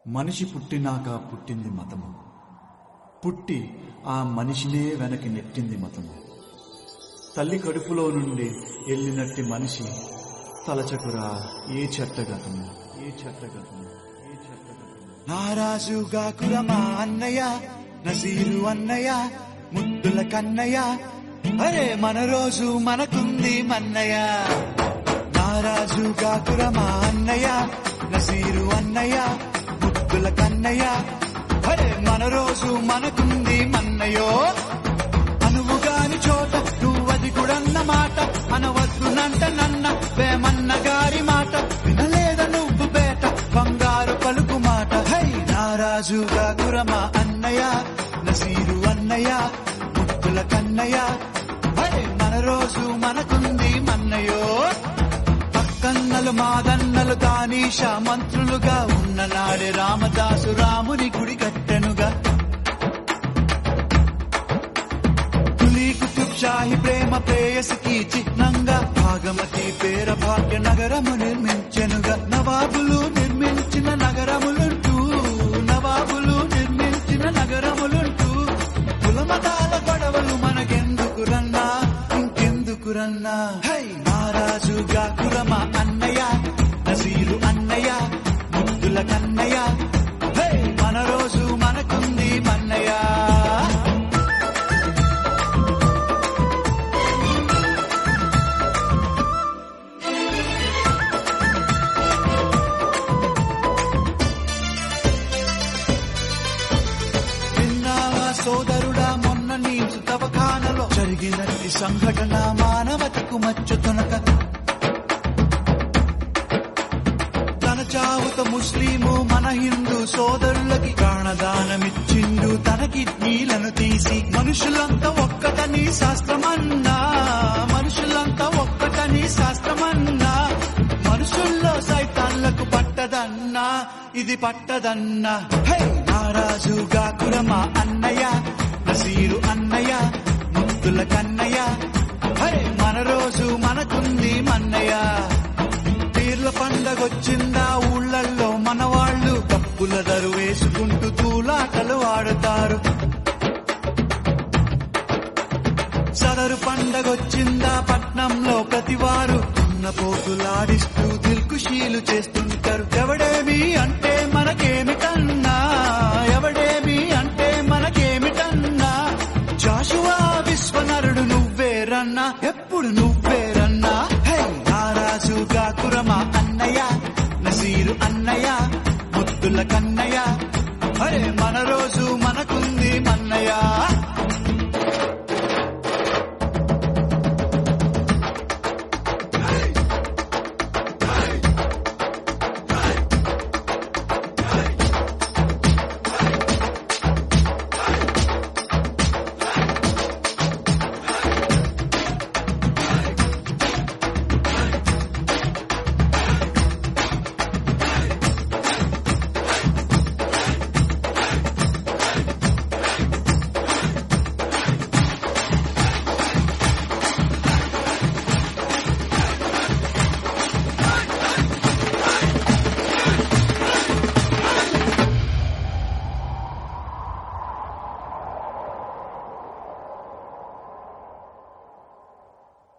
మనిషి పుట్టినాక పుట్టింది మతము పుట్టి ఆ మనిషినే వెనక్కి నెట్టింది మతము తల్లి కడుపులో నుండి వెళ్ళినట్టి మనిషి తలచకురా ఏ చెట్టగతము ఏ చెట్టగతము ఏ చెట్టగతము నారాజుగా కురమా అన్నయ్య నజీరు అన్నయ్య ముద్దుల కన్నయ్య అరే మన రోజు మనకుంది మన్నయ్య నారాజుగా కురమా అన్నయ్య నజీరు అన్నయ్య ముద్దుల కన్నయ్య అరే మన రోజు మనకుంది మన్నయ్యో అనువుగాని చోట నువ్వది కూడన్న మాట అనవద్దునంట నన్న వేమన్న గారి మాట వినలేద నువ్వు బేట బంగారు పలుకు మాట హై నారాజుగా కురమా అన్నయ్య నసీరు అన్నయ్య ముద్దుల కన్నయ్య హై మన రోజు మనకుంది మన్నయ్యో పక్కన్నలు మాదన్నలు తానీష మంత్రులుగా ఉన్న నాడే రామదాసు రాముని గుడి కట్టెనుగా కులీ కుతుబ్ షాహి ప్రేమ ప్రేయసికి చిహ్నంగా భాగమతి పేర భాగ్య నగరము నిర్మించెనుగా నవాబులు నిర్మించిన నగరములుంటూ నవాబులు నిర్మించిన నగరములుంటూ కులమతాల గొడవలు మనకెందుకురన్నా ఇంకెందుకురన్నా హై మహారాజుగా కురమ అన్నయ్య నసీరు అన్నయ్య ముద్దుల కన్నయ్య హై మన రోజు మనకుంది మన్నయ్య విన్నావా సోదరుడా మొన్న నీ తవఖానలో జరిగినట్టి సంఘటన మానవతకు మచ్చుతునక తన చావుత ముస్లిము మన హిందూ సోదరులకి ప్రాణదానమిచ్చిండు తన కిడ్నీలను తీసి మనుషులంతా ఒక్కటని శాస్త్రమన్నా మనుషులంతా ఒక్కటని శాస్త్రమన్నా మనుషుల్లో సైతాన్లకు పట్టదన్నా ఇది పట్టదన్నా హై నారాజుగా కురమా అన్నయ్య నసీరు అన్నయ్య ముద్దుల కన్నయ్య హరే మన రోజు మనకుంది మన్నయ్య పీర్ల పండగొచ్చిందా ఊళ్ళల్లో మన వాళ్ళు డప్పుల దరు వేసుకుంటూ తూలాటలు ఆడుతారు సదరు పండగొచ్చిందా పట్నంలో ప్రతివారు ఉన్న పోతులాడిస్తూ దిల్కుషీలు చేస్తుంటారు ఎవడేమి అంటే మనకేమిటన్నా ఎవడేమి అంటే మనకేమిటన్నా జాషువా విశ్వనరుడు నువ్వేరన్నా ఎప్పుడు నువ్వేరన్నా హే నారాజుగా కురమా అన్నయ్య నసీరు అన్నయ్య ముద్దుల కన్నయ్య అరే మన రోజు మనకుంది మన్నయ్య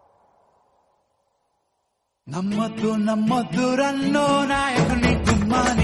నమ్మద్దు నమ్మద్దు రన్నో నాయకుని గుమ్మాని